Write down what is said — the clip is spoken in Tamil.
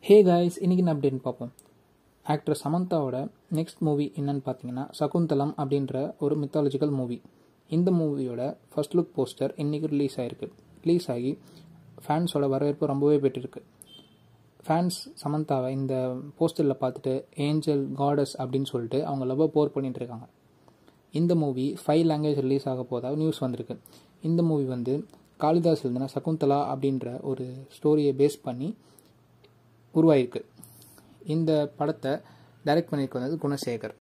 ஹே காய்ஸ் இன்றைக்கி என்ன அப்டேட்னு பார்ப்போம் ஆக்ட்ரஸ் சமந்தாவோட நெக்ஸ்ட் மூவி என்னன்னு பார்த்தீங்கன்னா சகுந்தலம் அப்படின்ற ஒரு மித்தாலஜிக்கல் மூவி இந்த மூவியோட ஃபர்ஸ்ட் லுக் போஸ்டர் இன்றைக்கி ரிலீஸ் ஆகிருக்கு ரிலீஸ் ஆகி ஃபேன்ஸோட வரவேற்பு ரொம்பவே பெற்றிருக்கு ஃபேன்ஸ் சமந்தாவை இந்த போஸ்டரில் பார்த்துட்டு ஏஞ்சல் காடஸ் அப்படின்னு சொல்லிட்டு அவங்க லவ் போர் பண்ணிட்டு இருக்காங்க இந்த மூவி ஃபைவ் லாங்குவேஜ் ரிலீஸ் ஆக போதாக நியூஸ் வந்திருக்கு இந்த மூவி வந்து காளிதாஸ் எழுதின சகுந்தலா அப்படின்ற ஒரு ஸ்டோரியை பேஸ் பண்ணி உருவாயிருக்கு இந்த படத்தை டைரக்ட் பண்ணியிருக்க வந்தது குணசேகர்